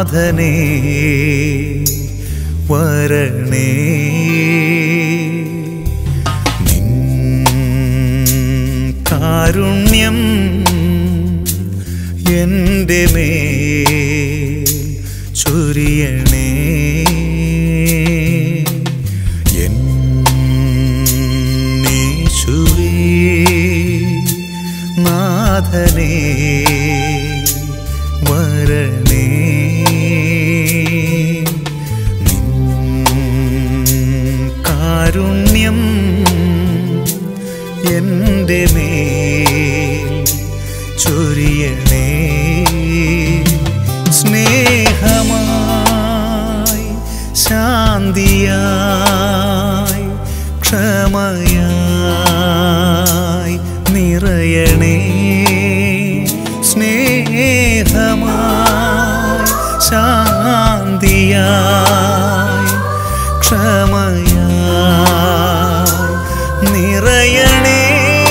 നാഥനേ വരണേ നിൻ കാരുണ്യം എൻ്റെ മേ ചൊരിയണേ എന്നീശുവേ നാഥനേ വരണേ നിൻ കാരുണ്യം എൻ്റെ മേൽ ചൊരിയണേ സ്നേഹമായി ശാന്തിയായി ക്ഷമയായി നിറയണേ സ്നേഹമായി ശാന്തിയായി ക്ഷമയായി നിറയണേ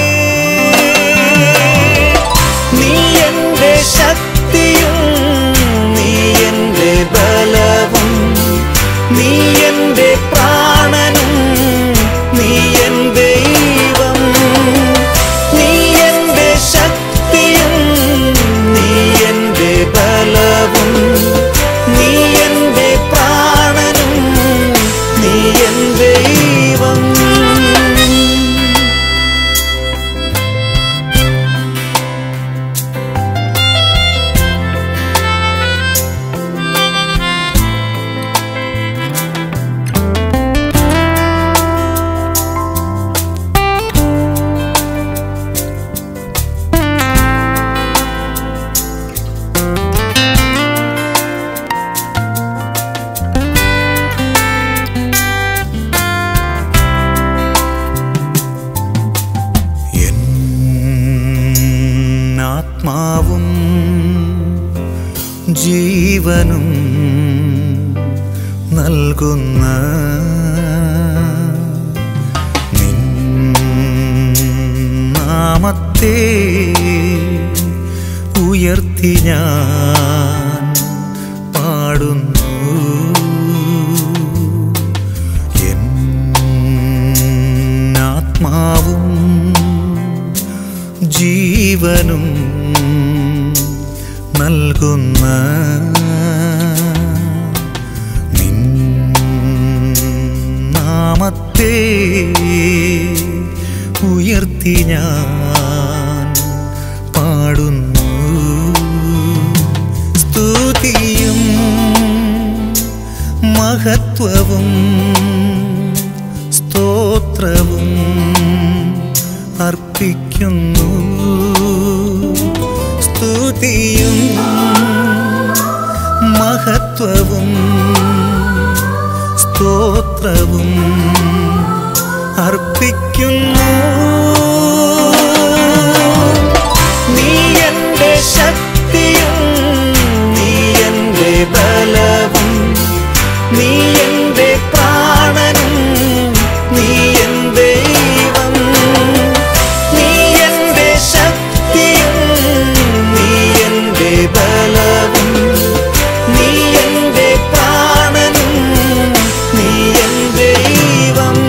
നീ എൻ്റെ ശക്തിയും നീ എൻ്റെ ബലവും നീ എൻ്റെ പ്രാണനും നീ എൻ ദൈവം നീ എൻ്റെ ശക്തിയും നീ എൻ്റെ ബലവും നീ എൻ്റെ പ്രാണനും നീ എൻ ദൈവം ആത്മാവും ജീവനും നൽകുന്ന നിൻ നാമത്തെ ഉയർത്തി ഞാൻ പാടുന്നു എൻ ആത്മാവും ജീവനും നൽകുന്ന നിൻ നാമത്തെ ഉയർത്തി ഞാൻ പാടുന്നു സ്തുതിയും മഹത്വവും സ്തോത്രവും അർപ്പിക്കുന്നു സ്തുതിയും മഹത്വവും സ്തോത്രവും അർപ്പിക്കുന്നു നീ എൻ്റെ ശക്തിയും നീ എൻ്റെ ബലവും നീ എൻ്റെ പ്രാണനും നീ എൻ ദൈവം നീ എൻ്റെ ശക്തിയും നീ എൻ്റെ ബലവും നീ എൻ്റെ പ്രാണനും നീ എൻ ദൈവം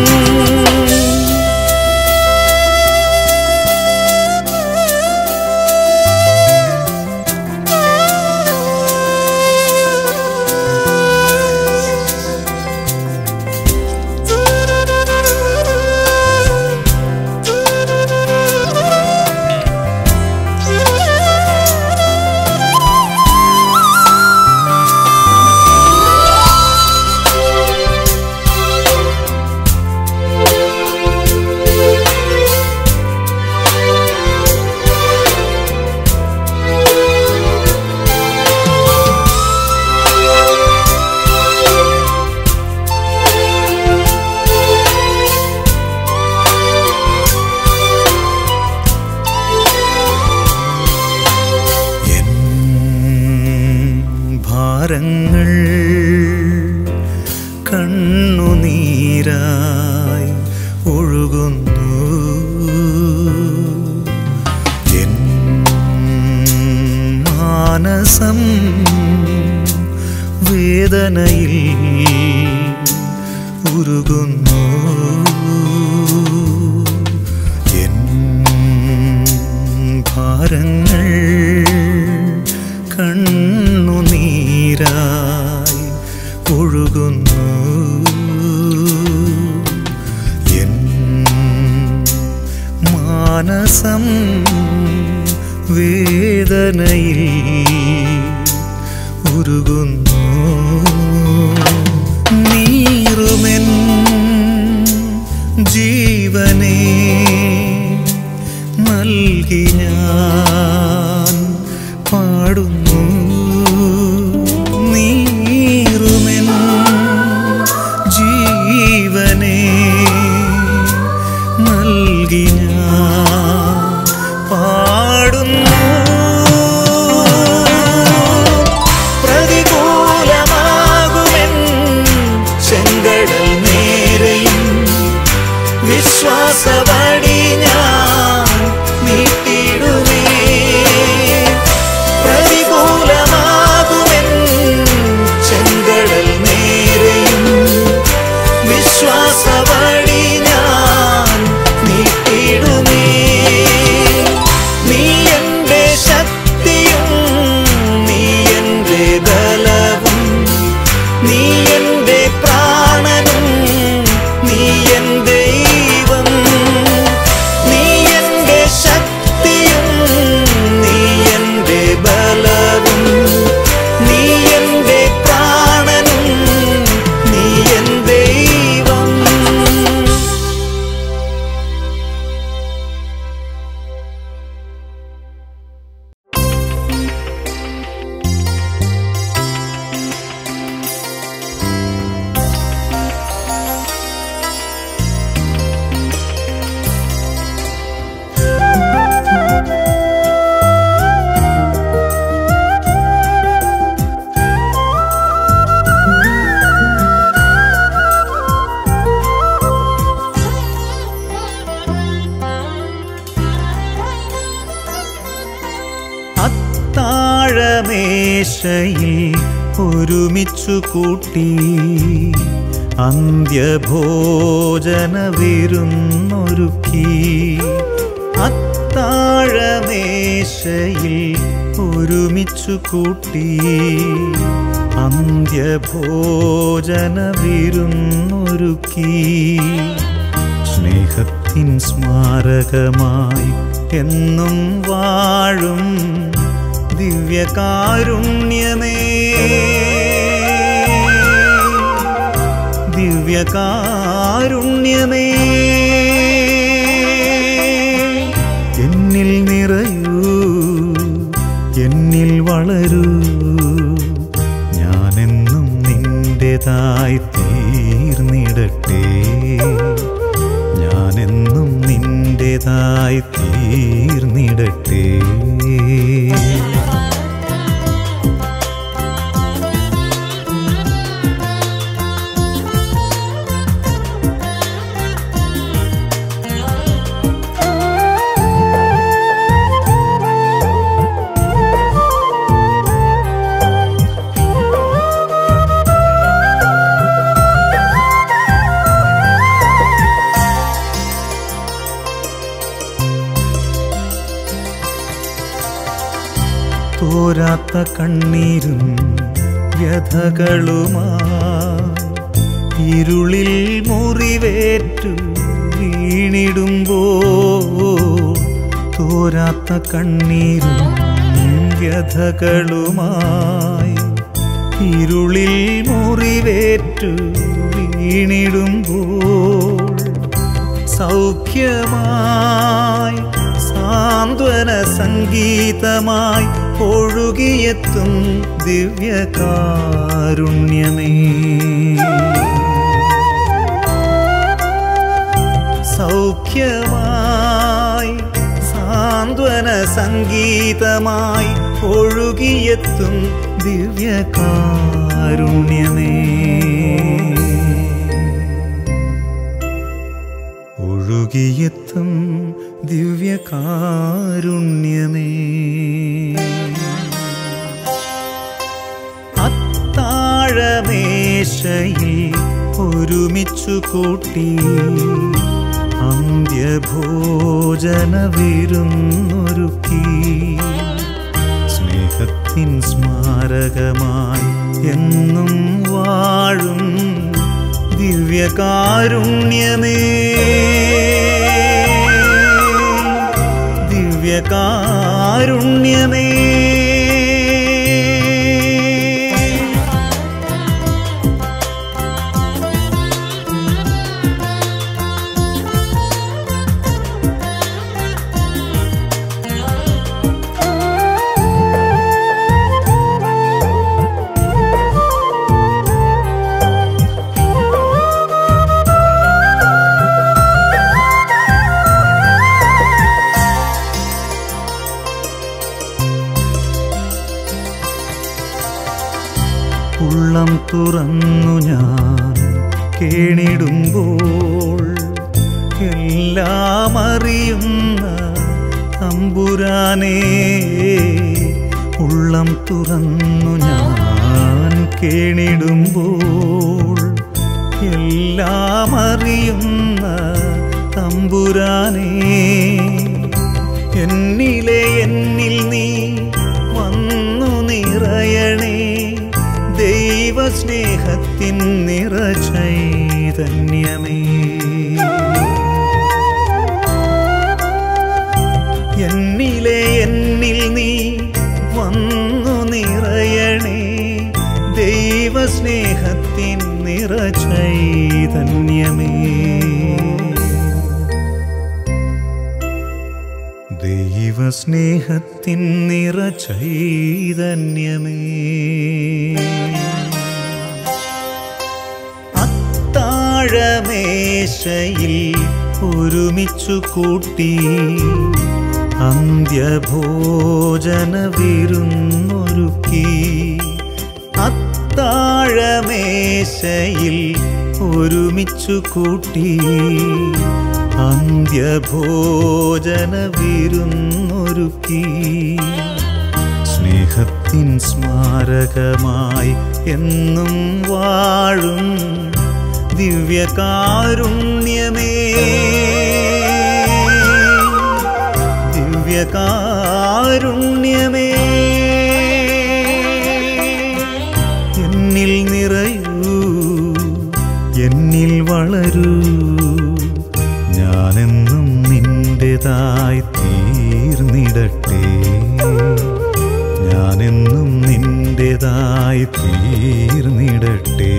എൻ ഭാരങ്ങൾ കണ്ണുനീരായി ഒഴുകുന്നു എൻ മാനസം വേദനയിൽ ഉരുകുന്നു എൻ ഭാരങ്ങൾ കണ്ണുനീരായി ഒഴുകുന്നു എൻ മാനസം വേദനയിൽ ഉരുകുന്നു നീറുമെൻ ജീവനെ നൽകി ഞാൻ പാടുന്നു നീറുമെൻ ജീവനെ നൽകി ഞാൻ പാടുന്നു പ്രതികൂലമാകുമെൻ ചെങ്കടൽ നേരെയും വിശ്വാസവടി ഞാൻ നീട്ടിടുമേ പ്രതികൂലമാകുമെൻ ചെങ്കടൽ നേരെയും വിശ്വാസവടി ഞാൻ നീട്ടിടുമേ നീ എന്റെ ശക്തിയും നീ എന്റെ ബലവും നീ എന്റെ പ്രാണനും നീ എൻ ദൈവം നീ എന്റെ ശക്തിയും നീ എന്റെ ബലവും നീ എന്റെ പ്രാണനും നീ എൻ ദൈവം അത്താഴമേശയിൽ ഒരുമിച്ചു കൂട്ടി അന്ത്യഭോജന വിരുന്നൊരുക്കി അത്താഴമേശയിൽ ഒരുമിച്ചു കൂട്ടി അന്ത്യഭോജന വിരുന്നൊരുക്കി സ്നേഹത്തിൻ സ്മാരകമായി എന്നും വാഴും ദിവ്യകാരുണ്യമേ ദിവ്യകാരുണ്യമേ എന്നിൽ നിറയൂ എന്നിൽ വളരൂ ഞാനെന്നും നിന്റേതായി തീർന്നിടട്ടെ ഞാനെന്നും നിന്റേതായി തീർന്നിടട്ടെ തോരാത്ത കണ്ണീരും വ്യഥകളുമായി ഇരുളിൽ മുറിവേറ്റു വീണിടുമ്പോ തോരാത്ത കണ്ണീരും വ്യഥകളുമായി ഇരുളിൽ മുറിവേറ്റു വീണിടുമ്പോൾ സൗഖ്യമായി സാന്ത്വന സംഗീതമായി ഒഴുകിയെത്തും ദിവ്യകാരുണ്യമേ സൗഖ്യമായി സാന്ത്വന സംഗീതമായി ഒഴുകിയെത്തും ദിവ്യകാരുണ്യമേ ഒഴുകിയെത്തും ദിവ്യകാരുണ്യമേ മേശയിൽ ഒരുമിച്ചു കൂട്ടി അന്ത്യഭോജന വിരുന്നൊരുക്കി സ്നേഹത്തിൻ സ്മാരകമായി എന്നും വാഴും ദിവ്യകാരുണ്യമേ ദിവ്യകാരുണ്യമേ ഉള്ളം തുറന്നു ഞാൻ കേണിടുമ്പോൾ എല്ലാം അറിയുന്ന തമ്പുരാനേ ഉള്ളം തുറന്നു ഞാൻ കേണിടുമ്പോൾ എല്ലാം അറിയുന്ന തമ്പുരാനേ എന്നിലെ എന്നിൽ നീ വന്നു നിറയണേ ദൈവസ്നേഹത്തിൻ നിറചൈതന്യമേ എന്നിലെ എന്നിൽ നീ വന്നു നിറയണേ ദൈവസ്നേഹത്തിൻ നിറചൈതന്യമേ ദൈവസ്നേഹത്തിൻ നിറചൈതന്യമേ അത്താഴമേശയിൽ ഒരുമിച്ചു കൂട്ടി അന്ത്യഭോജന വിരുന്നൊരുക്കി അത്താഴമേശയിൽ ഒരുമിച്ചു കൂട്ടി അന്ത്യഭോജന വിരുന്നൊരുക്കി സ്നേഹത്തിൻ സ്മാരകമായി എന്നും വാഴും ദിവ്യകാരുണ്യമേ ദിവ്യകാരുണ്യമേ എന്നിൽ നിറയൂ എന്നിൽ വളരൂ ഞാനെന്നും നിന്റേതായി തീർന്നിടട്ടെ ഞാനെന്നും നിന്റേതായി തീർന്നിടട്ടെ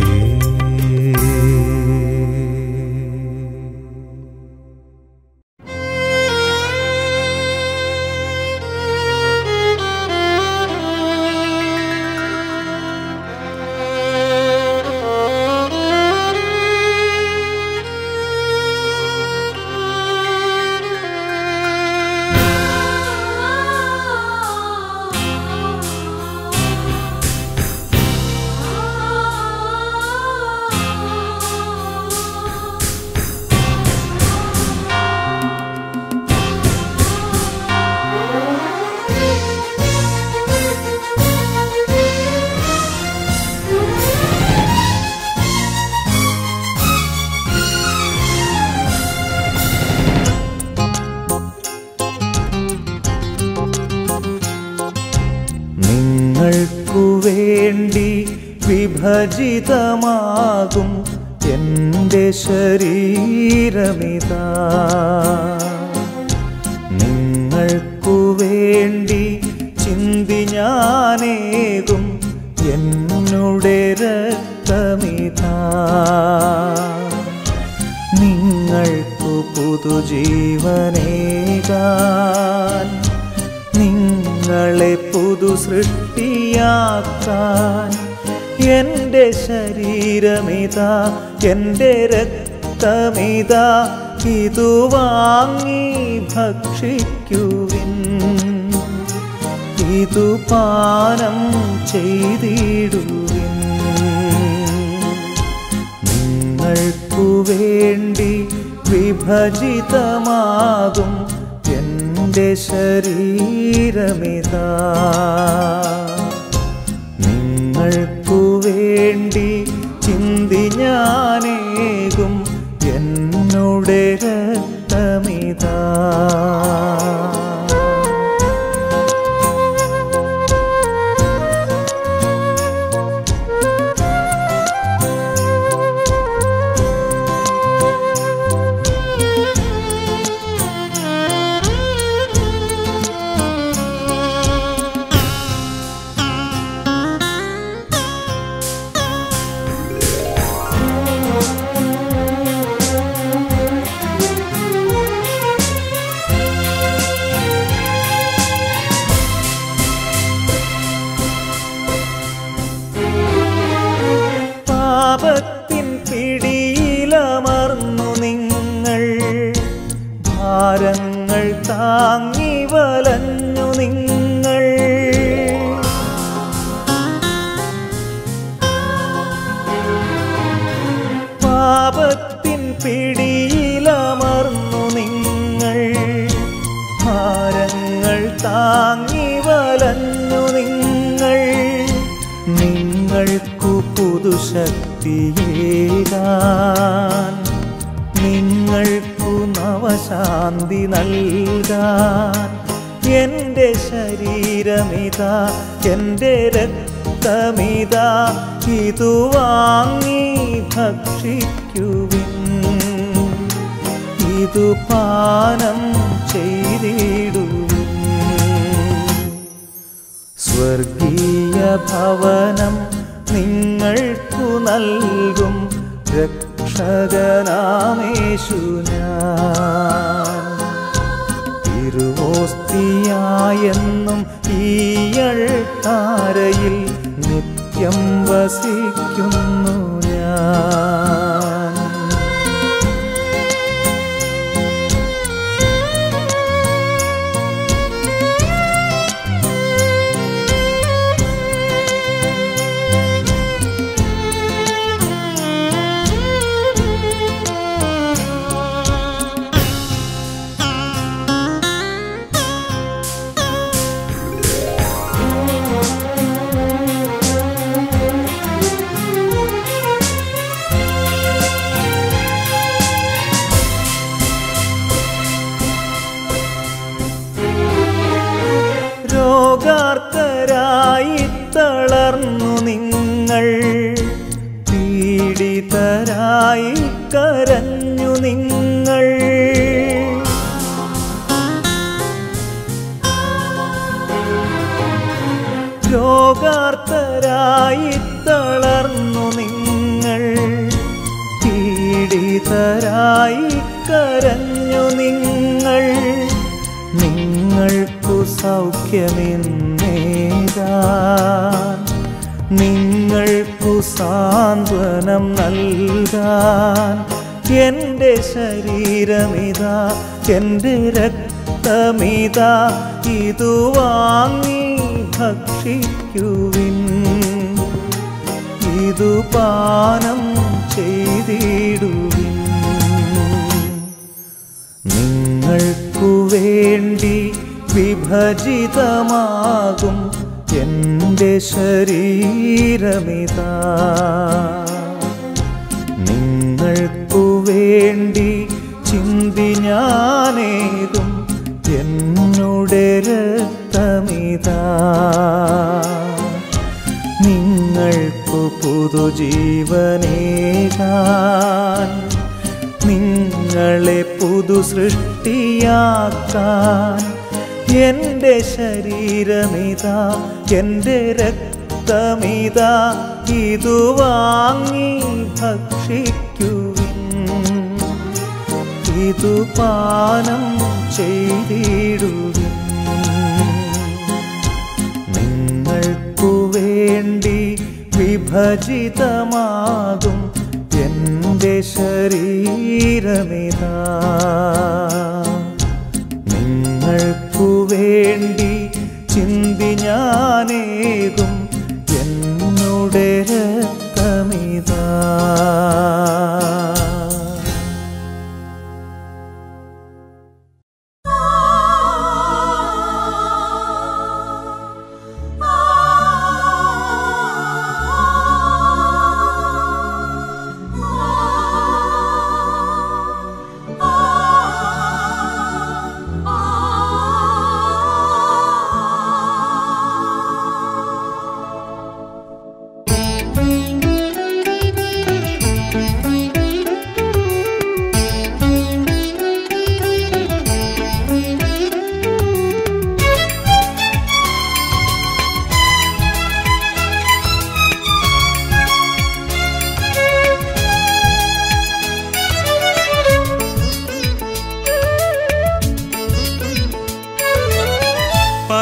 നിങ്ങൾക്കു വേണ്ടി വിഭജിതമാകും എൻ്റെ ശരീരമിതാ നിങ്ങൾക്കു വേണ്ടി ചിന്തി ഞാനേകും എന്നുടെ രക്തമിതാ നിങ്ങൾക്കു പുതുജീവനേകാൻ നിങ്ങളെ പുതു സൃഷ്ടിയാക്കാൻ എൻ്റെ ശരീരമിതാ എൻ്റെ രക്തമിതാ ഇതു വാങ്ങി ഭക്ഷിക്കുവിൻ ഇതു പാനം ചെയ്തിടുവിൻ നിങ്ങൾക്കു വേണ്ടി വിഭജിതമാകും എൻ്റെ ശരീരമിതാ നിങ്ങൾക്കു വേണ്ടി ചിന്തി ഞാനേകും എന്നുടെ രക്തമിതാ പാപത്തിൻ പിടിയിലമർന്നു നിങ്ങൾ ഭാരങ്ങൾ താങ്ങി വലഞ്ഞു നിങ്ങൾ പാപത്തിൻ പിടിയിലമർന്നു നിങ്ങൾ ഭാരങ്ങൾ താങ്ങി വലഞ്ഞു നിങ്ങൾ നിങ്ങൾക്കു പുതുശക്തിയേകാൻ നിങ്ങൾക്കു നവശാന്തി നൽകാൻ എൻ്റെ ശരീരമിതാ എൻ്റെ രക്തമിതാ ഇതു വാങ്ങി ഭക്ഷിക്കുവിൻ ഇതു പാനം ചെയ്തിടുവിൻ സ്വർഗീയ ഭവനം നിങ്ങൾക്കു നൽകും രക്ഷകനാമേശു ഞാൻ തിരുവോസ്തിയായെന്നും ഈയൾ താരയിൽ നിത്യം വസിക്കുന്നു ഞാൻ രോഗാർത്തരായി തളർന്നു നിങ്ങൾ പീഡിതരായി കരഞ്ഞു നിങ്ങൾ രോഗാർത്തരായി തളർന്നു നിങ്ങൾ പീഡിതരായി കരഞ്ഞു നിങ്ങൾ നിങ്ങൾക്കു സൗഖ്യമെന്നേകാൻ നിങ്ങൾക്കു സാന്ത്വനം നൽകാൻ എൻ്റെ ശരീരമിതാ എൻ്റെ രക്തമിതാ ഇതു വാങ്ങി ഭക്ഷിക്കുവിൻ ഇതു പാനം ചെയ്തിടുവിൻ നിങ്ങൾക്കു വേണ്ടി വിഭജിതമാകും എൻ്റെ ശരീരമിതാ നിങ്ങൾക്കു വേണ്ടി ചിന്തി ഞാനേകും എന്നുടെ രക്തമിതാ നിങ്ങൾക്കു പുതുജീവനേകാൻ നിങ്ങളെ പുതു സൃഷ്ടിയാക്കാൻ എൻ്റെ ശരീരമിതാ എൻ്റെ രക്തമിതാ ഇതു വാങ്ങി ഭക്ഷിക്കുവിൻ ഇതു പാനം ചെയ്തിടുവിൻ നിങ്ങൾക്കു വേണ്ടി വിഭജിതമാകും എൻ്റെ ശരീരമിതാ നിങ്ങൾക്കു വേണ്ടി ചിന്തി ഞാനേകും എന്നുടെ രക്തമിതാ ആ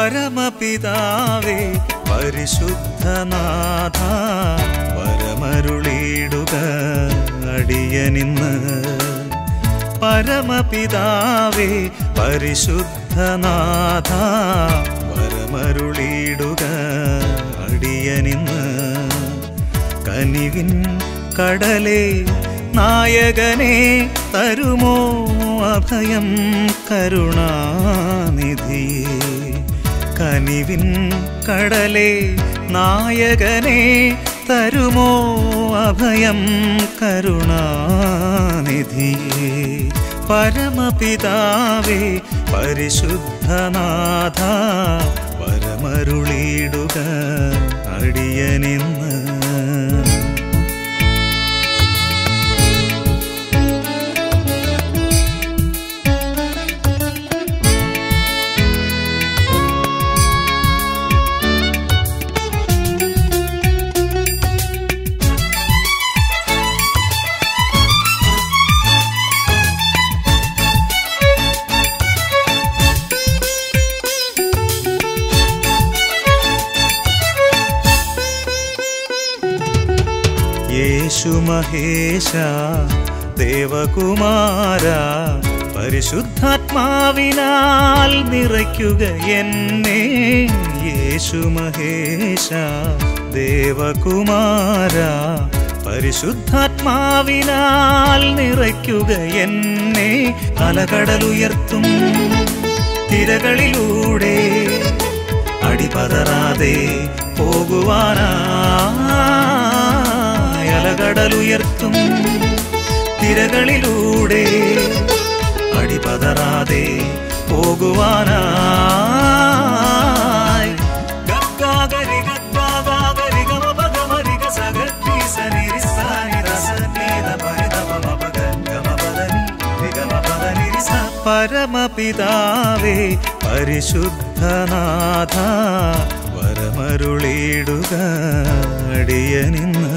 പരമപിതാവേ പരിശുദ്ധനാഥ വരമരുളിയിടുക അടിയനിന്ന് പരമപിതാവേ പരിശുദ്ധനാഥ വരമരുളിയിടുക അടിയനിന്ന് കനിവിൻ കടലേ നായകനെ തരുമോ അഭയം കരുണാനിധിയേ കനിവിൻ കടലേ നായകനെ തരുമോ അഭയം കരുണാനിധിയേ പരമപിതാവേ പരിശുദ്ധനാഥ വരമരുളിയിടുക അടിയനിന്ന് യേശു മഹേശ ദേവകുമാര പരിശുദ്ധാത്മാവിനാൽ നിറയ്ക്കുക എന്നെ യേശു മഹേശ ദേവകുമാര പരിശുദ്ധാത്മാവിനാൽ നിറയ്ക്കുക എന്നെ അലകടലുയർത്തും തിരകളിലൂടെ അടിപതറാതെ പോകുവാനായി അലകടലുയർത്തും തിരകളിലൂടെ അടിപതറാതെ പോകുവാനായി ഗഗ്ഗാഗരി ഗഗ്ഗാഗാഗരി ഗമപഗമരി ഗസഗത്തി സനിരി സാനി രസനീത പരിതമമപഗ ഗമപദനി വിഗമപദനി റിസ. പരമപിതാവേ പരിശുദ്ധനാഥ വരമരുളിയിടുക അടിയനിന്ന്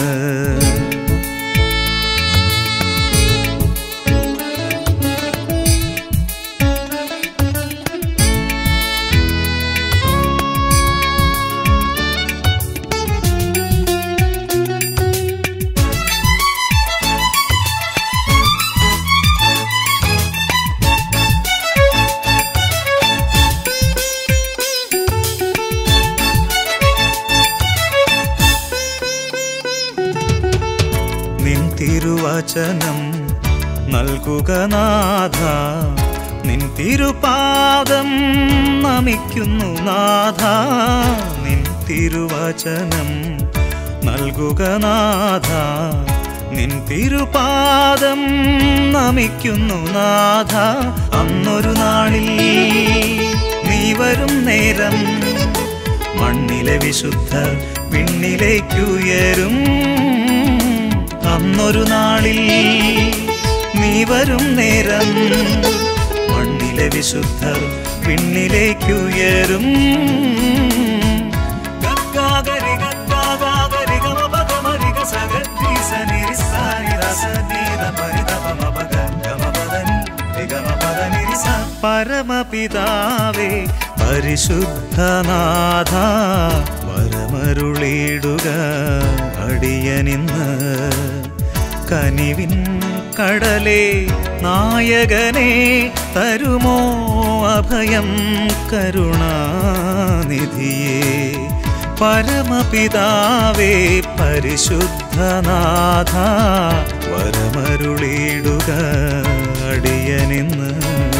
നിൻ തിരുവചനം നൽകുക നാഥ നിൻ തിരുപാദം നമിക്കുന്നു നാഥ നിൻ തിരുവചനം നൽകുക നാഥ നിൻ തിരുപാദം നമിക്കുന്നു നാഥ അന്നൊരു നാളിൽ നീ വരും നേരം മണ്ണിലെ വിശുദ്ധ വിണ്ണിലേക്കുയരും അന്നൊരു നാളിൽ നീ വരും നേരം മണ്ണിലെ വിശുദ്ധർ വിണ്ണിലേക്കുയരും ഗഗ്ഗാഗരി ഗഗ്ഗാഗാഗരി ഗമപഗമരി ഗസഗത്തി സനിരി സാനി രസനീത പരിതപമപഗ ഗമപദനി വിഗമപദനി റിസ. പരമപിതാവേ പരിശുദ്ധനാഥ വരമരുളിയിടുക അടിയനിന്ന് കനിവിൻ കടലേ നായകനെ തരുമോ അഭയം കരുണാനിധിയേ പരമപിതാവേ പരിശുദ്ധനാഥ വരമരുളിയിടുക അടിയനിന്ന്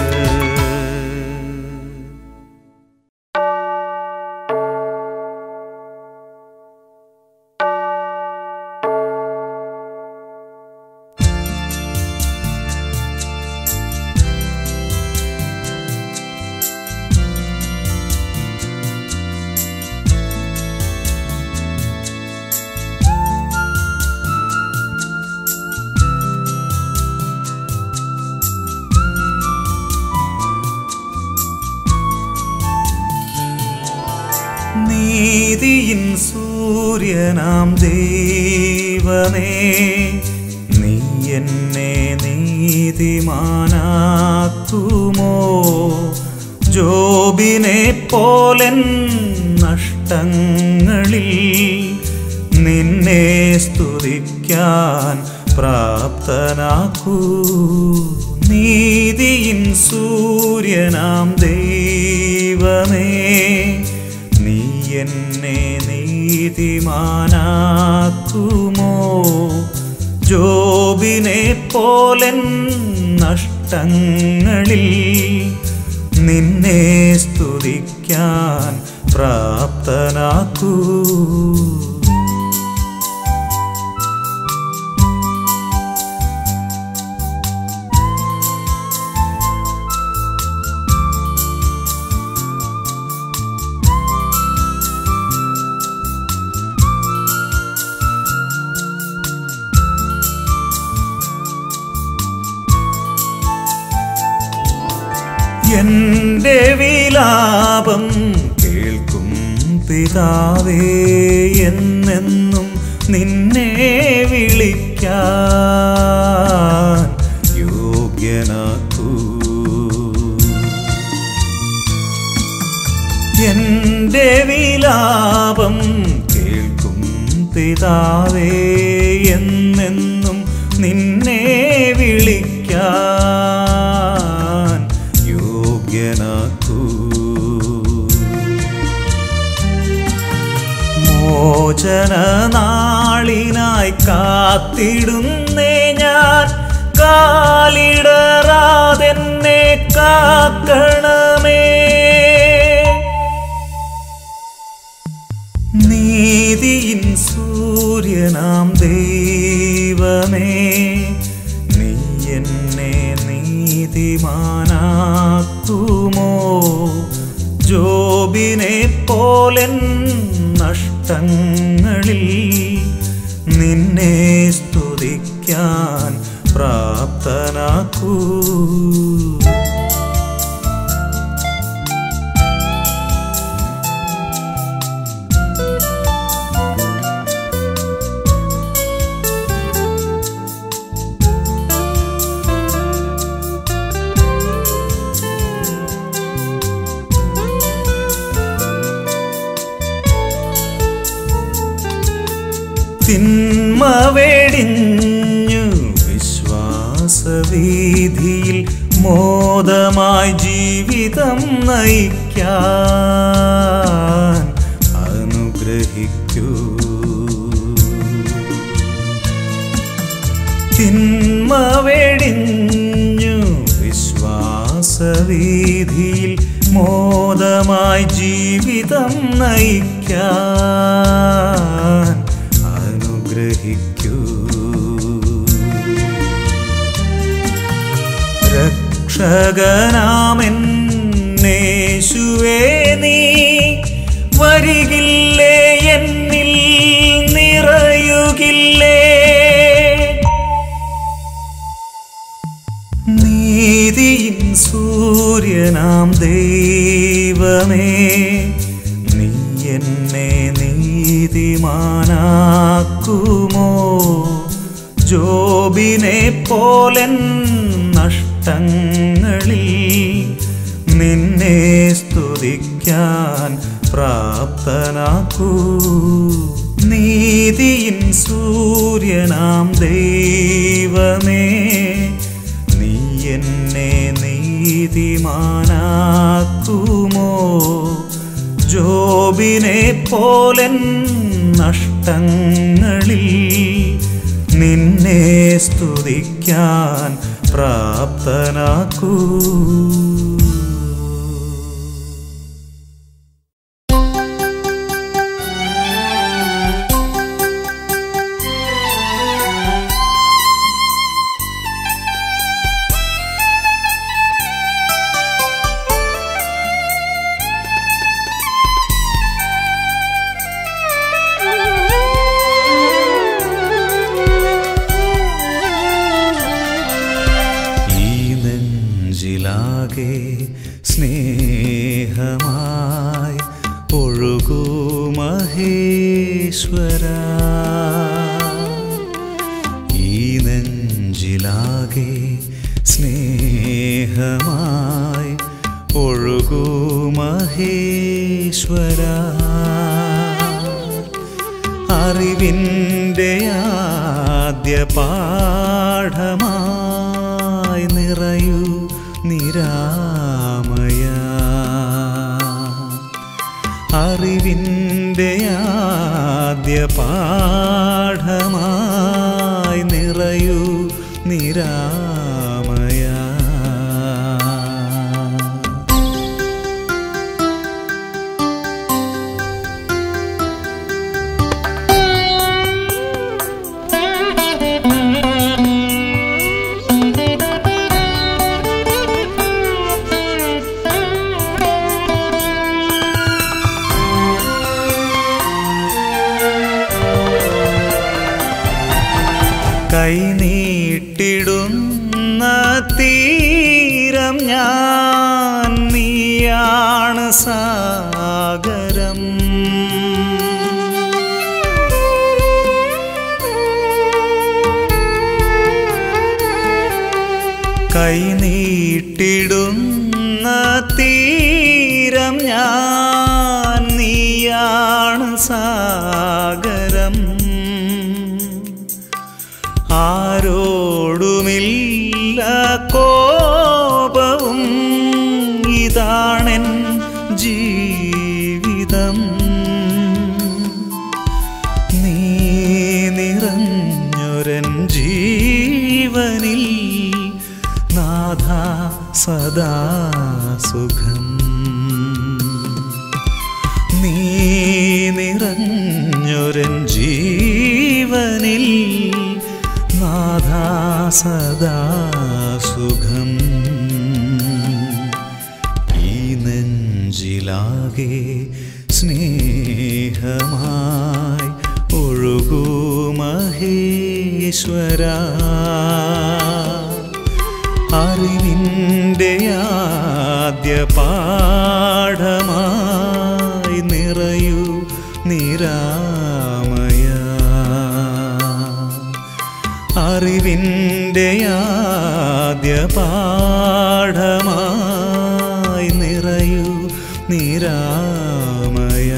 നീതിയിൻ സൂര്യനാം ദൈവമേ നീ എന്നെ നീതിമാനാക്കുമോ ജോബിൻ ജോബിനെ പോലൻ നഷ്ടങ്ങളിൽ നിന്നെ സ്തുതിക്കാൻ പ്രാപ്തനാക്കൂ നീതിയിൻ സൂര്യനാം ദൈവമേ നീ എന്നെ നീതിമാനാക്കുമോ ജോബിനെ പോലൻ നഷ്ടങ്ങളിൽ നിന്നെ സ്തുതിക്കാൻ പ്രാപ്തനാക്കൂ എന്റെ വിലാപം കേൾക്കും പിതാവേ എന്നെന്നും നിന്നെ വിളിക്കാൻ യോഗ്യനാക്കൂ എന്റെ വിലാപം കേൾക്കും പിതാവേ എന്നെന്നും നിന്നെ വിളിക്കാൻ യോഗ്യനാക്കൂ മോചന നാളിനായി കാത്തിടുന്നേ ഞാൻ കാലിടറാതെന്നെ കാക്കണമേ നീതിയിൻ സൂര്യനാം ദൈവമേ നീ എന്നെ നീതിമാനാക്കുമോ ജോബിനെ പോലൻ നഷ്ടങ്ങളിൽ നിന്നെ സ്തുതിക്കാൻ പ്രാപ്തനാക്കൂ തിന്മ വെടിഞ്ഞു വിശ്വാസവീതിയിൽ മോദമായി ജീവിതം നയിക്കാൻ അനുഗ്രഹിക്കൂ തിന്മ വെടിഞ്ഞു വിശ്വാസവീതിയിൽ മോദമായി ജീവിതം നയിക്കാൻ അനുഗ്രഹിക്കൂ രക്ഷകനാമെന്നേശുവേ നീ വരികില്ലേ എന്നിൽ നിറയുകില്ലേ നീതിയിൻ സൂര്യനാം ദൈവമേ നീ എന്നെ നീതിമാനാക്കുമോ ജോബിനെ പോലൻ നഷ്ടങ്ങളിൽ നിന്നെ സ്തുതിക്കാൻ പ്രാപ്തനാക്കൂ നീതിയിൻ സൂര്യനാം ദൈവമേ നീ എന്നെ നീതിമാനാക്കുമോ ജോബിനെ പോലൻ നഷ്ടങ്ങളിൽ നിന്നെ സ്തുതിക്കാൻ പ്രാപ്തനാക്കൂ ഈ നെഞ്ചിലാകെ സ്നേഹമായി ഒഴുകൂ മഹേശ്വര ഈ നെഞ്ചിലാകെ സ്നേഹമായി ഒഴുകൂ ഒഴുകൂ മഹേശ്വര അറിവിൻ്റെ ആദ്യ പാഠമായി നിറയൂ നിരാമയ അറിവിൻ്റെ ആദ്യ പാഠമായി നിറയൂ നിരാമയ കൈനീട്ടിടുന്ന തീരം ഞാൻ നീയാണ് സാഗരം കൈനീട്ടിടുന്ന തീരം ഞാൻ നീയാണ് സാഗരം ആരോടുമില്ല കോപവും ഇതാണെൻ ജീവിതം നീ നിറഞ്ഞൊരൻ ജീവനിൽ നാഥ സദാ സുഖം നീ നിറഞ്ഞൊരൻ ജീവനിൽ നാഥ സദാ സുഖം ഈ നെഞ്ചിലാകെ സ്നേഹമായി ഒഴുകൂ മഹേശ്വര അറിവിൻ്റെ ആദ്യ പാഠമായി നിറയൂ നിരാമയ അറിവിൻ്റെ ആദ്യ പാഠമായി നിറയൂ നിരാമയ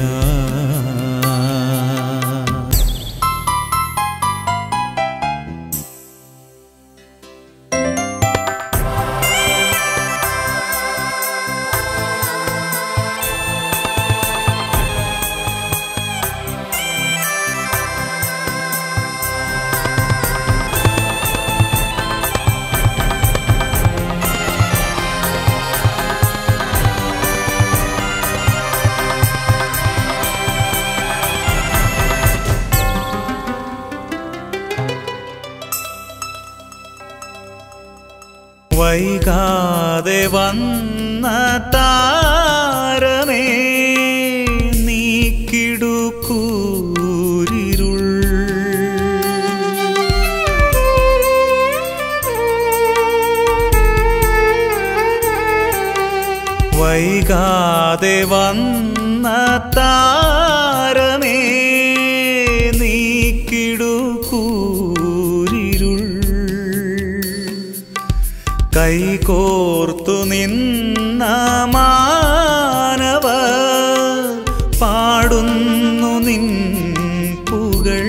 വൈകാതെ വന്ന താരമേ നീക്കിടുക്കൂരിരുൾ വൈകാതെ വന്ന താരമേ നീക്കിടുക്കൂരിരുൾ കൈകോർത്തു നിന്ന മാനവ പാടുന്നു നിൻ പുകൾ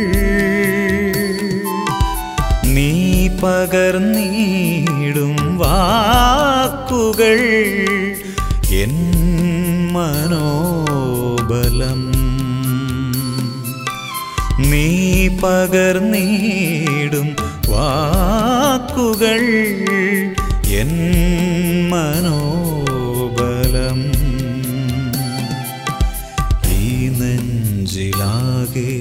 നീ പകർന്നീടും വാക്കുകൾ എൻ മനോബലം നീ പകർന്നീടും വാക്കുകൾ എൻ മനോബലം ഈ നെഞ്ചിലാകെ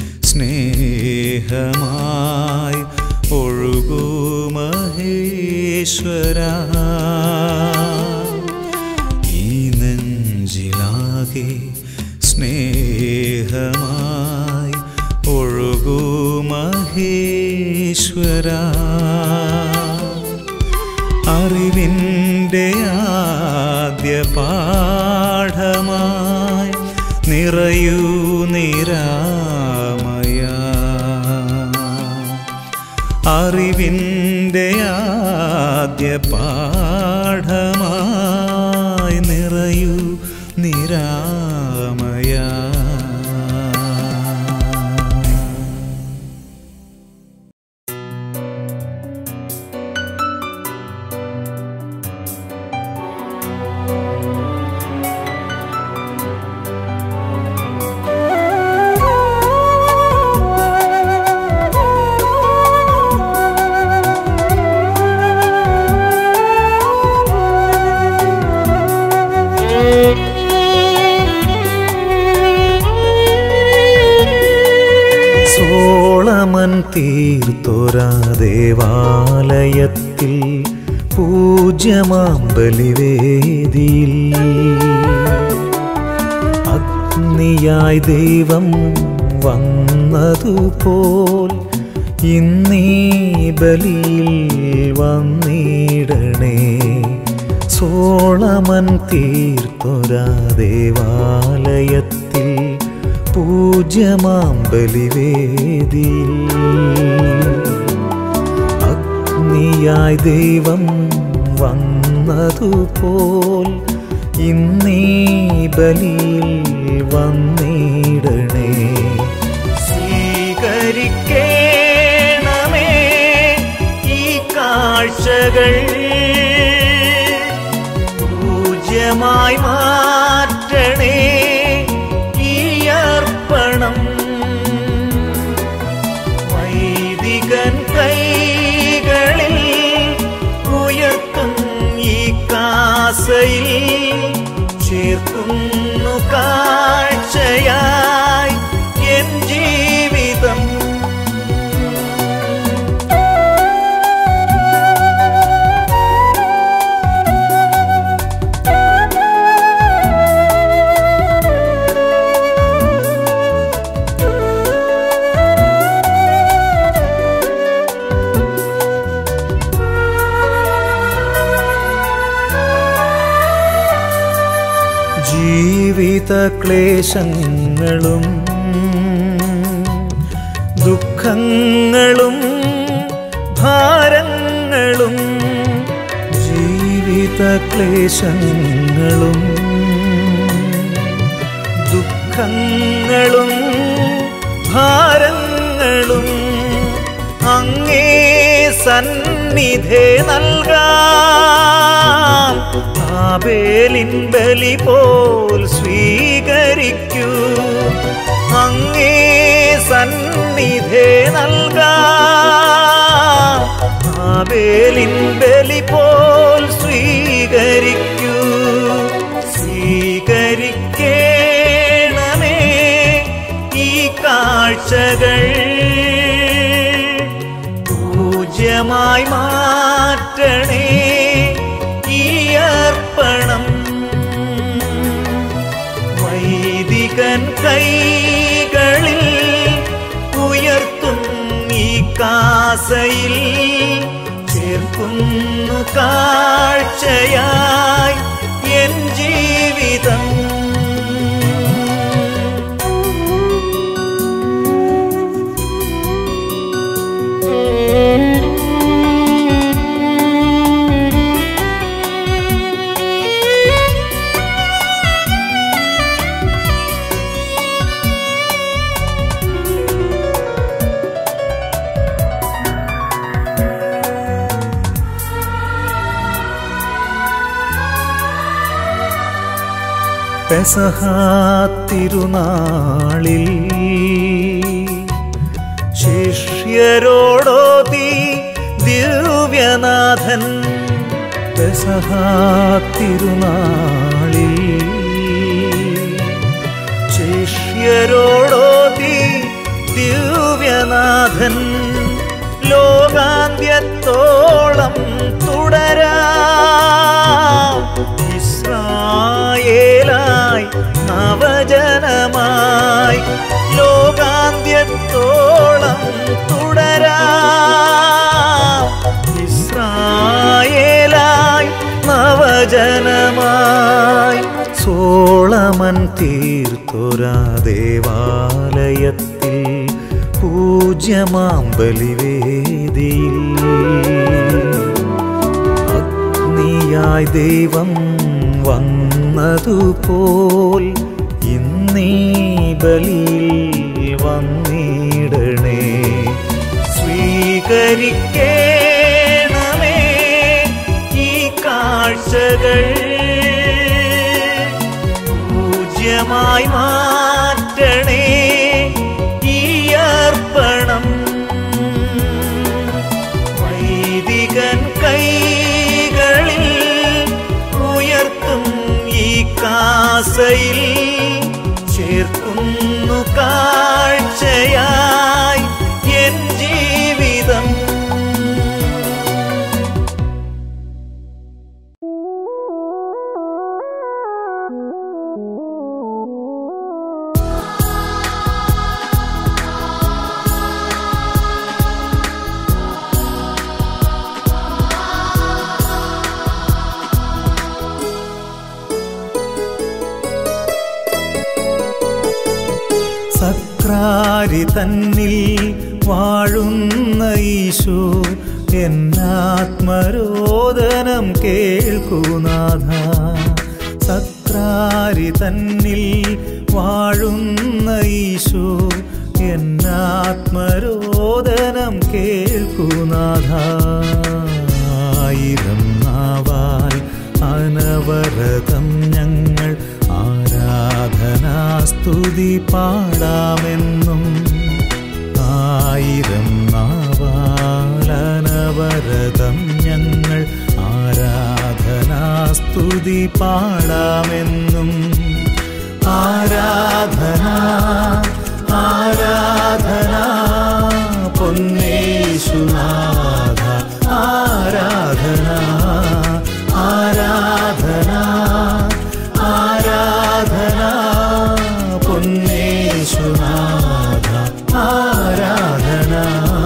സ്നേഹമായി ഒഴുകൂ മഹേശ്വര ഈ നെഞ്ചിലാകെ സ്നേഹമായി ഒഴുകൂ മഹേശ്വര അറിവിൻ്റെ ആദ്യ പാഠമായി നിറയൂ നിരാമയ അറിവിൻ്റെ ആദ്യ പാഠമായി നിറയൂ നിരാമയ സോളമൻ തീർത്തൊരാ ദേവാലയത്തിൽ പൂജ്യമാം ബലിവേദിയിൽ അഗ്നിയായി ദൈവം വന്നതുപോൽ ഇന്നീ ബലിയിൽ വന്നിടണേ സോളമൻ തീർത്തൊരാ ദേവാലയത്തിൽ പൂജ്യമാം ബലിവേദിയിൽ അഗ്നിയായി ദൈവം വന്നതുപോൽ ഇന്നീ ബലിയിൽ വന്നിടണേ സ്വീകരിക്കേണമേ ഈ കാഴ്ചകൾ പൂജ്യമായി മാറ്റണേ ഈ അർപ്പണം വൈദികൻ കൈകളിൽ ഉയർത്തും ഈ കാസയിൽ ചേർക്കുന്നു കാഴ്ചയായി എൻ ജീവിതം ജീവിത ക്ലേശങ്ങളും ദുഃഖങ്ങളും ഭാരങ്ങളും ജീവിത ക്ലേശങ്ങളും ദുഃഖങ്ങളും ഭാരങ്ങളും അങ്ങേ സന്നിധേ നൽകാം ആബേലിൻ ബലി പോൽ സ്വീകരിക്കൂ അങ്ങേ സന്നിധേ നൽകാം ആബേലിൻ ബലി പോൽ സ്വീകരിക്കൂ സ്വീകരിക്കേണമേ ഈ കാഴ്ചകൾ പൂജ്യമായി മാറ്റണേ ഈ അർപ്പണം വൈദികൻ കൈകളിൽ ഉയർത്തും ഈ കാസയിൽ ചേർക്കുന്നു കാഴ്ചയായി എൻ ജീവിതം പെസഹാത്തിരുനാളിൽ ശിഷ്യരോടോതി ദിവ്യനാഥൻ പെസഹാത്തിരുനാളിൽ ശിഷ്യരോടോതി ദിവ്യനാഥൻ ലോകാന്ത്യത്തോളം തുടരാം ഇസ്രായേലായി നവജനമായി ലോകാന്ത്യത്തോളം തുടരാം ഇസ്രായേലായി നവജനമായി സോളമൻ തീർത്തൊരാ ദേവാലയത്തിൽ പൂജ്യമാം ബലിവേദിയിൽ അഗ്നിയായി ദൈവം വന്ന വന്നതുപോൽ ഇന്നീ ബലിയിൽ വന്നിടണേ സ്വീകരിക്കണമേ ഈ കാഴ്ചകൾ പൂജ്യമായി മാറ്റണേ ഈ അർപ്പണം വൈദികൻ കൈകളിൽ ഉയർത്തും ഈ കാസയിൽ ചേർക്കുന്നു കാഴ്ചയായി എൻ ജീവിതം സക്രാരി തന്നിൽ വാഴുന്ന ഈശോ എന്നാത്മരോദനം കേൾക്കുനാഥ സക്രാരി തന്നിൽ വാഴുന്ന ഈശോ എന്നാത്മരോദനം കേൾക്കുനാഥ ആയിരം നാവാൽ അനവരതം ഞങ്ങൾ ആരാധനാസ്തുതി പാടാമെന്നും ആയിരം നാവാലനവരതം ഞങ്ങൾ ആരാധനാസ്തുതി പാടാമെന്നും ആരാധന ആരാധന പൊന്നേശുനാഥ ആരാധന ആരാധന ആരാധന പൊന്നേശുനാഥ ആരാധന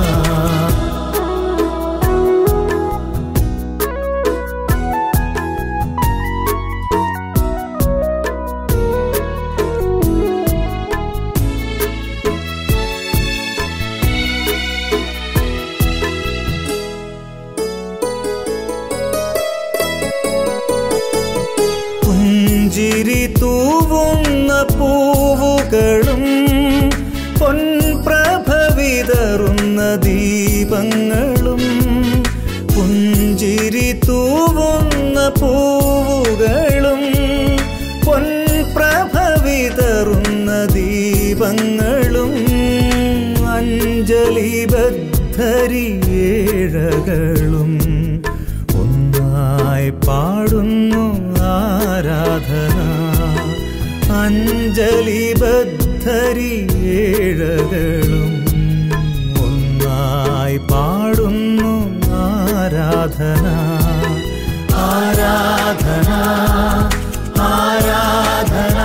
പുഞ്ചിരി തൂവുന്ന പൂവുകളും പൊൻപ്രഭ വിതറുന്ന ദീപങ്ങളും പുഞ്ചിരി തൂവുന്ന പൂവുകളും പൊൻപ്രഭ വിതറുന്ന ദീപങ്ങളും അഞ്ജലിബദ്ധരിയേഴകളും ഒന്നായി പാടുന്നു ആരാധന അഞ്ജലിബദ്ധരിയേഴകളും ഒന്നായി പാടുന്നു ആരാധന ആരാധന ആരാധന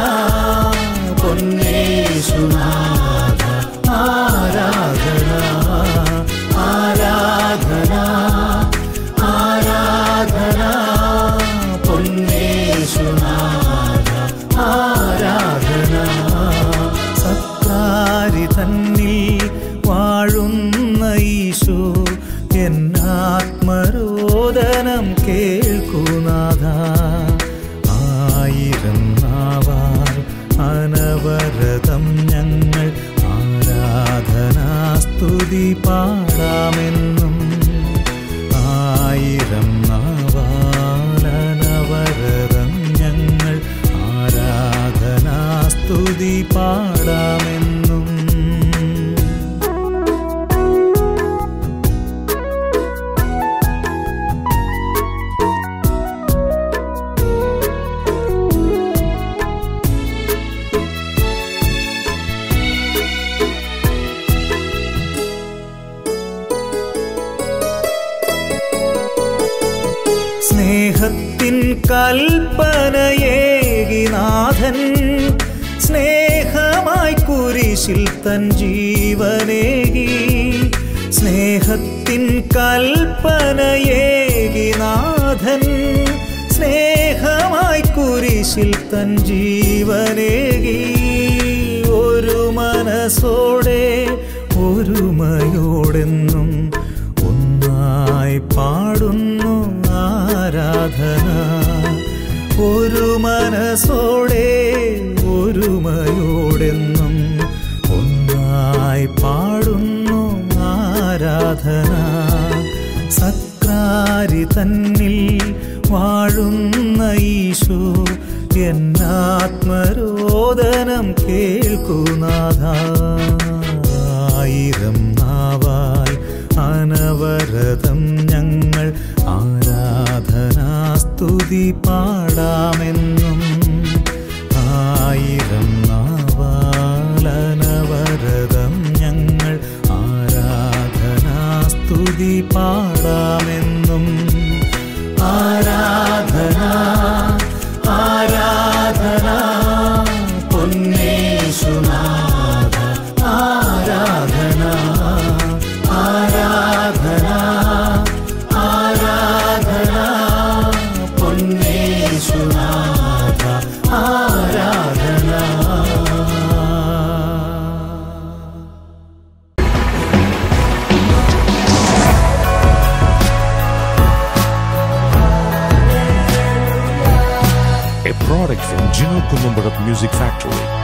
പൊന്നേശുനാഥ ആരാധന ആരാധന ആരാധന പൊന്നേശുനാഥ ആരാധന സത്താരി തന്നിൽ വാഴുന്ന ഈശോ എന്നാത്മരോദനം കേൾക്കുനാഥ ആയിരം നാവാൽ അനവരതം ഞങ്ങൾ ആരാധനാസ്തുതി പാടാമെന്നും ആയിരം നാവാലനവരതം ഞങ്ങൾ ആരാധനാസ്തുതി പാടാമെന്നും സ്നേഹത്തിൻ കൽപ്പനയേകിനാഥൻ സ്നേഹമായി കുരിശിൽ തൻ ജീവനേകി സ്നേഹത്തിൻ കൽപ്പനയേകിനാഥൻ സ്നേഹമായി കുരിശിൽ തൻ ജീവനേകി ഒരു മനസ്സോടെ ഒരുമയോടെന്നും ഒന്നായി പാടുന്നു ആരാധന ഒരു മനസ്സോടെ ഒരുമയോടെന്നും ഒന്നായി പാടുന്നു ആരാധന സക്രാരി തന്നിൽ വാഴുന്ന ഈശോ എന്നാത്മരോദനം കേൾക്കുനാഥ ആയിരം നാവാൽ അനവരതം ഞങ്ങൾ ആരാധനാസ്തുതി പാടാമെന്നും ആയിരം നാവാൽ അനവരതം ഞങ്ങൾ ആരാധനാസ്തുതി പാടാമെന്നും ആരാധന ആരാധന പൊന്നേശുനാഥ ആരാധന ആരാധന ആരാധന പൊന്നേശുനാഥ ആരാധന a product from Gino Columbarat Music Factory.